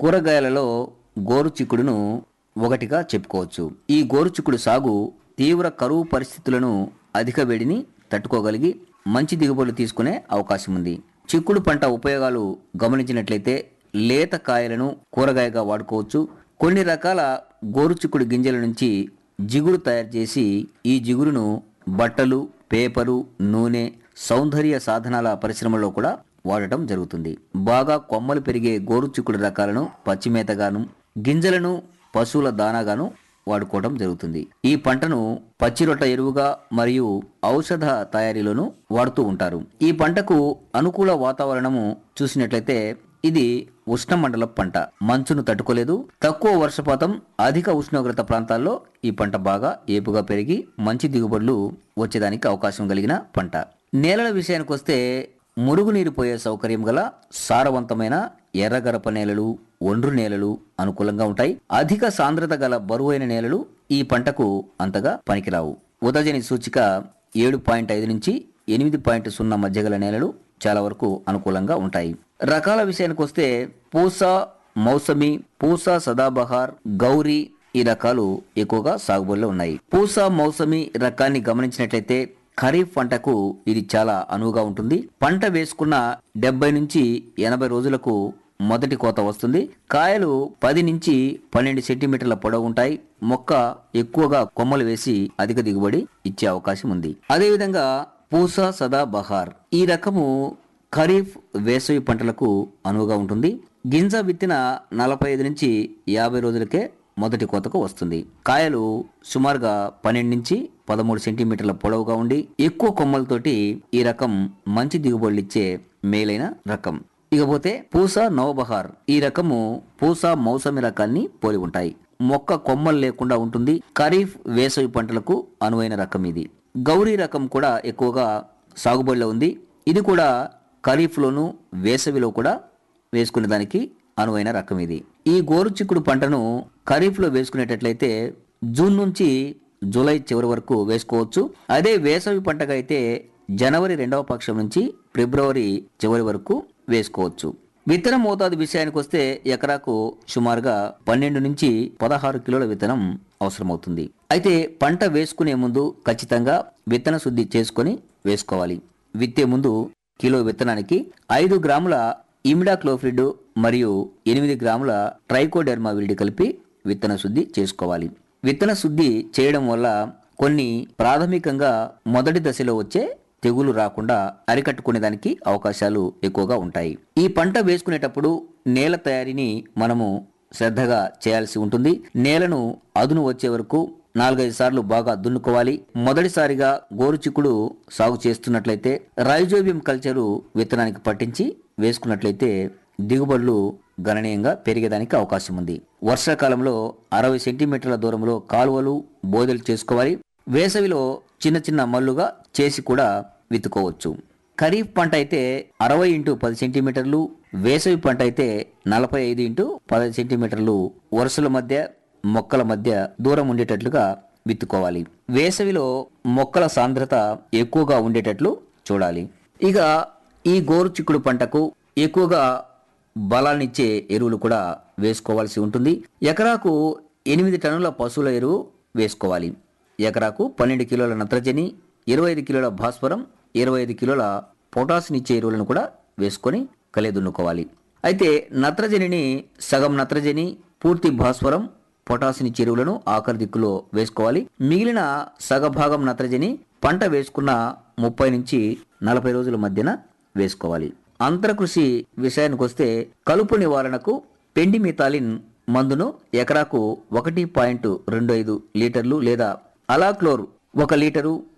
కూరగాయలలో గోరు చిక్కుడును ఒకటిగా చెప్పుకోవచ్చు ఈ గోరు చిక్కుడు సాగు తీవ్ర కరువు పరిస్థితులను అధిక వేడిని తట్టుకోగలిగి మంచి దిగుబడులు తీసుకునే అవకాశం ఉంది చిక్కుడు పంట ఉపయోగాలు గమనించినట్లయితే లేత కాయలను కూరగాయగా వాడుకోవచ్చు కొన్ని రకాల గోరు చిక్కుడు గింజల నుంచి జిగురు తయారు చేసి ఈ జిగురును బట్టలు పేపరు నూనె సౌందర్య సాధనాల పరిశ్రమలో కూడా వాడటం జరుగుతుంది బాగా కొమ్మలు పెరిగే గోరు చిక్కుడు రకాలను పచ్చిమేతగాను గింజలను పశువుల దానాగాను వాడుకోవడం జరుగుతుంది ఈ పంటను పచ్చిరొట్ట ఎరువుగా మరియు ఔషధ తయారీలోను వాడుతూ ఉంటారు ఈ పంటకు అనుకూల వాతావరణము చూసినట్లయితే ఇది ఉష్ణమండల పంట మంచును తట్టుకోలేదు తక్కువ వర్షపాతం అధిక ఉష్ణోగ్రత ప్రాంతాల్లో ఈ పంట బాగా ఏపుగా పెరిగి మంచి దిగుబడులు వచ్చేదానికి అవకాశం కలిగిన పంట నేలల విషయానికి వస్తే మురుగునీరు పోయే సౌకర్యం గల సారవంతమైన ఎర్రగరప నేలలు ఒండ్రు నేలలు అనుకూలంగా ఉంటాయి అధిక సాంద్రత గల బరువైన నేలలు ఈ పంటకు అంతగా పనికిరావు ఉదజని సూచిక ఏడు పాయింట్ ఐదు నుంచి ఎనిమిది పాయింట్ సున్నా మధ్య గల నేలలు చాలా వరకు అనుకూలంగా ఉంటాయి రకాల విషయానికి వస్తే పూసా మౌసమి పూసా సదాబహార్ గౌరీ ఈ రకాలు ఎక్కువగా సాగుబడిలో ఉన్నాయి పూసా మౌసమి రకాన్ని గమనించినట్లయితే ఖరీఫ్ పంటకు ఇది చాలా అనువుగా ఉంటుంది పంట వేసుకున్న డెబ్బై నుంచి ఎనభై రోజులకు మొదటి కోత వస్తుంది కాయలు పది నుంచి పన్నెండు సెంటీమీటర్ల పొడవు ఉంటాయి మొక్క ఎక్కువగా కొమ్మలు వేసి అధిక దిగుబడి ఇచ్చే అవకాశం ఉంది అదేవిధంగా పూసా సదా బహార్ ఈ రకము ఖరీఫ్ వేసవి పంటలకు అనువుగా ఉంటుంది గింజ విత్తిన నలభై ఐదు నుంచి యాభై రోజులకే మొదటి కోతకు వస్తుంది కాయలు సుమారుగా పన్నెండు నుంచి పదమూడు సెంటీమీటర్ల పొడవుగా ఉండి ఎక్కువ కొమ్మలతోటి ఈ రకం మంచి దిగుబడులు ఇచ్చే మేలైన రకం ఇకపోతే పూసా నవబహార్ ఈ రకము పూసా మౌసమి రకాన్ని పోలి ఉంటాయి మొక్క కొమ్మలు లేకుండా ఉంటుంది ఖరీఫ్ వేసవి పంటలకు అనువైన రకం ఇది గౌరీ రకం కూడా ఎక్కువగా సాగుబడిలో ఉంది ఇది కూడా ఖరీఫ్లోను వేసవిలో కూడా వేసుకునే దానికి అనువైన రకం ఇది ఈ గోరు చిక్కుడు పంటను ఖరీఫ్లో వేసుకునేటట్లయితే జూన్ నుంచి జూలై చివరి వరకు వేసుకోవచ్చు అదే వేసవి పంటగా అయితే జనవరి రెండవ పక్షం నుంచి ఫిబ్రవరి చివరి వరకు వేసుకోవచ్చు విత్తనం మోతాదు విషయానికి వస్తే ఎకరాకు సుమారుగా పన్నెండు నుంచి పదహారు కిలోల విత్తనం అవసరమవుతుంది అయితే పంట వేసుకునే ముందు ఖచ్చితంగా విత్తన శుద్ధి చేసుకొని వేసుకోవాలి విత్తే ముందు కిలో విత్తనానికి ఐదు గ్రాముల ఇమిడాక్లోఫ్రిడ్ మరియు ఎనిమిది గ్రాముల ట్రైకోడెర్మా విరిడి కలిపి విత్తన శుద్ధి చేసుకోవాలి విత్తన శుద్ధి చేయడం వల్ల కొన్ని ప్రాథమికంగా మొదటి దశలో వచ్చే తెగులు రాకుండా అరికట్టుకునేదానికి అవకాశాలు ఎక్కువగా ఉంటాయి ఈ పంట వేసుకునేటప్పుడు నేల తయారీని మనము శ్రద్ధగా చేయాల్సి ఉంటుంది నేలను అదును వచ్చే వరకు నాలుగైదు సార్లు బాగా దున్నుకోవాలి మొదటిసారిగా గోరు చిక్కుడు సాగు చేస్తున్నట్లయితే రైజోబియం కల్చరు విత్తనానికి పట్టించి వేసుకున్నట్లయితే దిగుబడులు గణనీయంగా పెరిగేదానికి అవకాశం ఉంది వర్షాకాలంలో అరవై సెంటీమీటర్ల దూరంలో కాలువలు బోదెలు చేసుకోవాలి వేసవిలో చిన్న చిన్న మల్లుగా చేసి కూడా విత్తుకోవచ్చు ఖరీఫ్ పంట అయితే అరవై ఇంటూ పది సెంటీమీటర్లు వేసవి పంట అయితే నలభై ఐదు ఇంటూ పదహైదు సెంటీమీటర్లు వరుసల మధ్య మొక్కల మధ్య దూరం ఉండేటట్లుగా విత్తుకోవాలి వేసవిలో మొక్కల సాంద్రత ఎక్కువగా ఉండేటట్లు చూడాలి ఇక ఈ గోరు చిక్కుడు పంటకు ఎక్కువగా బలాన్నిచ్చే ఎరువులు కూడా వేసుకోవాల్సి ఉంటుంది ఎకరాకు ఎనిమిది టన్నుల పశువుల ఎరువు వేసుకోవాలి ఎకరాకు పన్నెండు కిలోల నత్రజని ఇరవై ఐదు కిలోల భాస్వరం ఇరవై ఐదు కిలోల పొటాషినిచ్చే ఎరువులను కూడా వేసుకొని కలిదున్నుకోవాలి అయితే నత్రజనిని సగం నత్రజని పూర్తి భాస్వరం పొటాషినిచ్చే ఎరువులను ఆఖరి దిక్కులో వేసుకోవాలి మిగిలిన సగభాగం నత్రజని పంట వేసుకున్న ముప్పై నుంచి నలభై రోజుల మధ్యన వేసుకోవాలి అంతరకృషి విషయానికి వస్తే కలుపు నివారణకు పెండిమితాలిన్ మందును ఎకరాకు ఒకటి పాయింట్ రెండు ఐదు లీటర్లు లేదా అలాక్లోర్ ఒక లీటరు